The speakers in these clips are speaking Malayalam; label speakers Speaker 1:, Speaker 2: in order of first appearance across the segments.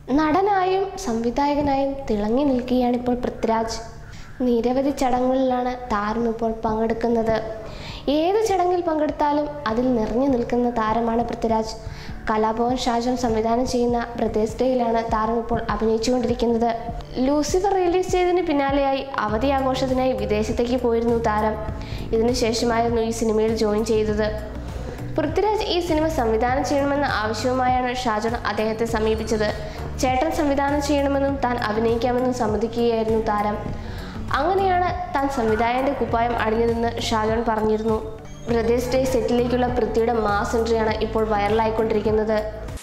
Speaker 1: നടനായും സംവിധായകനായും തിളങ്ങി നിൽക്കുകയാണ് ഇപ്പോൾ പൃഥ്വിരാജ് നിരവധി ചടങ്ങുകളിലാണ് താരം ഇപ്പോൾ പങ്കെടുക്കുന്നത് ഏത് ചടങ്ങിൽ പങ്കെടുത്താലും അതിൽ നിറഞ്ഞു നിൽക്കുന്ന താരമാണ് പൃഥ്വിരാജ് കലാഭവൻ ഷാജം സംവിധാനം ചെയ്യുന്ന ബ്രദേഴ്സ് ഡേയിലാണ് താരം ഇപ്പോൾ അഭിനയിച്ചുകൊണ്ടിരിക്കുന്നത് ലൂസിഫർ റിലീസ് ചെയ്തതിന് പിന്നാലെയായി അവധി ആഘോഷത്തിനായി വിദേശത്തേക്ക് പോയിരുന്നു താരം ഇതിനുശേഷമായിരുന്നു ഈ സിനിമയിൽ ജോയിൻ ചെയ്തത് പൃഥ്വിരാജ് ഈ സിനിമ സംവിധാനം ചെയ്യണമെന്ന ആവശ്യവുമായാണ് ഷാജോൺ അദ്ദേഹത്തെ സമീപിച്ചത് ചേട്ടൻ സംവിധാനം ചെയ്യണമെന്നും താൻ അഭിനയിക്കാമെന്നും സമ്മതിക്കുകയായിരുന്നു താരം അങ്ങനെയാണ് താൻ സംവിധായകന്റെ കുപ്പായം അണിഞ്ഞതെന്ന് ഷാജോൺ പറഞ്ഞിരുന്നു ബ്രദേഴ്സ് ഡേ സെറ്റിലേക്കുള്ള പൃഥ്വിയുടെ മാസ് എൻട്രിയാണ് ഇപ്പോൾ വൈറലായിക്കൊണ്ടിരിക്കുന്നത്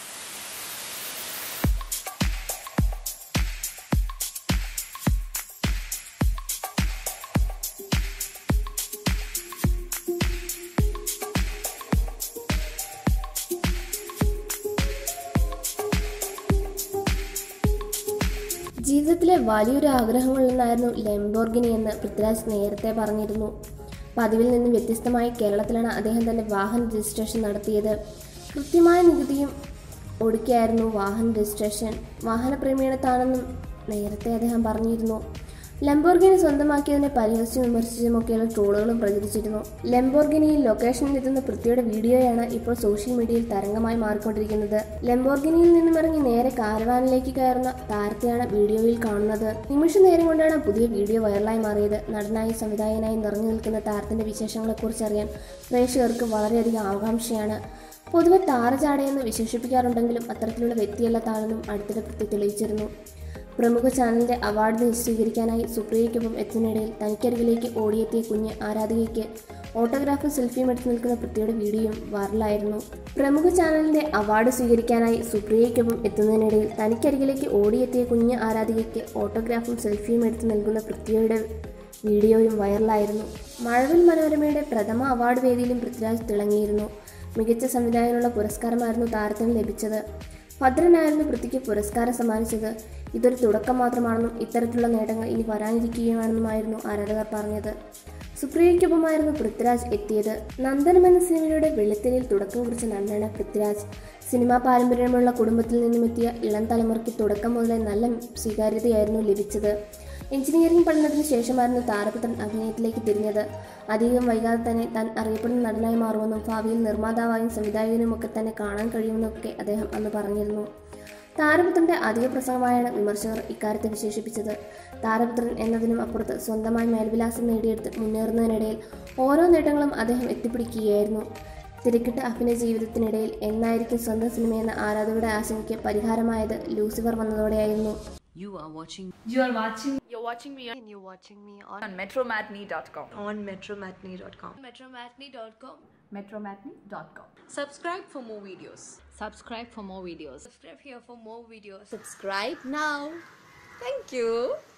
Speaker 1: ജീവിതത്തിലെ വലിയൊരു ആഗ്രഹങ്ങളിലൊന്നായിരുന്നു ലെംബോർഗിനി എന്ന് പൃഥ്വിരാജ് നേരത്തെ പറഞ്ഞിരുന്നു പതിവിൽ നിന്ന് വ്യത്യസ്തമായി കേരളത്തിലാണ് അദ്ദേഹം തന്റെ വാഹന രജിസ്ട്രേഷൻ നടത്തിയത് കൃത്യമായ നികുതിയും ഒടുക്കിയായിരുന്നു വാഹന രജിസ്ട്രേഷൻ വാഹനപ്രേമിയാണ് താനെന്നും നേരത്തെ അദ്ദേഹം പറഞ്ഞിരുന്നു ലംബോർഗിനി സ്വന്തമാക്കിയതിനെ പരിഹസിച്ചും വിമർശിച്ചുമൊക്കെയുള്ള ട്രോളുകളും പ്രചരിച്ചിരുന്നു ലംബോർഗിനിയിൽ ലൊക്കേഷനിൽ എത്തുന്ന പൃഥ്വിയുടെ വീഡിയോയാണ് ഇപ്പോൾ സോഷ്യൽ മീഡിയയിൽ തരംഗമായി മാറിക്കൊണ്ടിരിക്കുന്നത് ലംബോർഗിനിയിൽ നിന്നും ഇറങ്ങി നേരെ കാരവാനിലേക്ക് കയറുന്ന താരത്തെയാണ് വീഡിയോയിൽ കാണുന്നത് നിമിഷ നേരം കൊണ്ടാണ് പുതിയ വീഡിയോ വൈറലായി മാറിയത് നടനായി സംവിധായകനായി നിറഞ്ഞു നിൽക്കുന്ന താരത്തിന്റെ വിശേഷങ്ങളെക്കുറിച്ച് അറിയാൻ പ്രേക്ഷകർക്ക് വളരെയധികം ആകാംക്ഷയാണ് പൊതുവെ താരചാടയെന്ന് വിശേഷിപ്പിക്കാറുണ്ടെങ്കിലും അത്തരത്തിലുള്ള വ്യക്തിയല്ല താനെന്നും അടുത്തിടെ പൃഥ്വി തെളിയിച്ചിരുന്നു പ്രമുഖ ചാനലിന്റെ അവാർഡ് സ്വീകരിക്കാനായി സുപ്രിയയ്ക്കൊപ്പം എത്തുന്നതിനിടയിൽ തനിക്കരികിലേക്ക് ഓടിയെത്തിയ കുഞ്ഞ് ആരാധികയ്ക്ക് ഓട്ടോഗ്രാഫും സെൽഫിയും എടുത്തു നിൽക്കുന്ന പൃഥ്വിയുടെ വീഡിയോയും വൈറലായിരുന്നു പ്രമുഖ ചാനലിന്റെ അവാർഡ് സ്വീകരിക്കാനായി സുപ്രിയയ്ക്കൊപ്പം എത്തുന്നതിനിടയിൽ തനിക്കരികിലേക്ക് ഓടിയെത്തിയ കുഞ്ഞ് ആരാധികയ്ക്ക് ഓട്ടോഗ്രാഫും സെൽഫിയും എടുത്തു നൽകുന്ന പൃഥ്വിയുടെ വീഡിയോയും വൈറലായിരുന്നു മഴവിൽ മനോരമയുടെ പ്രഥമ അവാർഡ് വേദിയിലും പൃഥ്വിരാജ് തിളങ്ങിയിരുന്നു മികച്ച സംവിധായകനുള്ള പുരസ്കാരമായിരുന്നു താരത്തിന് ലഭിച്ചത് ഭദ്രനായിരുന്നു പൃഥ്വിക്ക് പുരസ്കാരം സമ്മാനിച്ചത് ഇതൊരു തുടക്കം മാത്രമാണെന്നും ഇത്തരത്തിലുള്ള നേട്ടങ്ങൾ ഇനി വരാനിരിക്കുകയാണെന്നുമായിരുന്നു ആരാധകർ പറഞ്ഞത് സുപ്രിയയ്ക്കൊപ്പമായിരുന്നു പൃഥ്വിരാജ് എത്തിയത് നന്ദനം എന്ന സിനിമയുടെ വെള്ളിത്തിരയിൽ തുടക്കം കുറിച്ച നടനാണ് പൃഥ്വിരാജ് സിനിമാ പാരമ്പര്യമുള്ള കുടുംബത്തിൽ നിന്നും എത്തിയ ഇളം തലമുറയ്ക്ക് തുടക്കം മുതലേ നല്ല സ്വീകാര്യതയായിരുന്നു ലഭിച്ചത് എഞ്ചിനീയറിംഗ് പഠനത്തിന് ശേഷമായിരുന്നു താരപുത്രൻ അഭിനയത്തിലേക്ക് തിരിഞ്ഞത് അധികം വൈകാതെ തന്നെ താൻ അറിയപ്പെടുന്ന നടനായി മാറുമെന്നും ഭാവിയിൽ നിർമ്മാതാവായും സംവിധായകനും ഒക്കെ തന്നെ കാണാൻ കഴിയുമെന്നൊക്കെ അദ്ദേഹം അന്ന് പറഞ്ഞിരുന്നു താരപുത്രന്റെ അധിക പ്രസംഗമായാണ് വിമർശകർ ഇക്കാര്യത്തെ വിശേഷിപ്പിച്ചത് താരപുത്രൻ എന്നതിനും അപ്പുറത്ത് സ്വന്തമായി മേൽവിലാസം നേടിയെടുത്ത് മുന്നേറുന്നതിനിടയിൽ ഓരോ നേട്ടങ്ങളും അദ്ദേഹം എത്തിപ്പിടിക്കുകയായിരുന്നു തിരക്കിട്ട അഭിനയ ജീവിതത്തിനിടയിൽ എന്നായിരിക്കും സ്വന്തം സിനിമയെന്ന ആരാധകരുടെ ആശങ്കയ്ക്ക് പരിഹാരമായത് ലൂസിഫർ വന്നതോടെയായിരുന്നു
Speaker 2: You are watching
Speaker 3: You are watching
Speaker 4: You're watching me and you're watching me on
Speaker 2: on metromatney.com.
Speaker 4: on metromatney.com.
Speaker 3: metromatney.com.
Speaker 2: Metromatney.com.
Speaker 4: Subscribe for more videos.
Speaker 2: Subscribe for more videos.
Speaker 3: Subscribe here for more videos.
Speaker 4: Subscribe now. Thank you.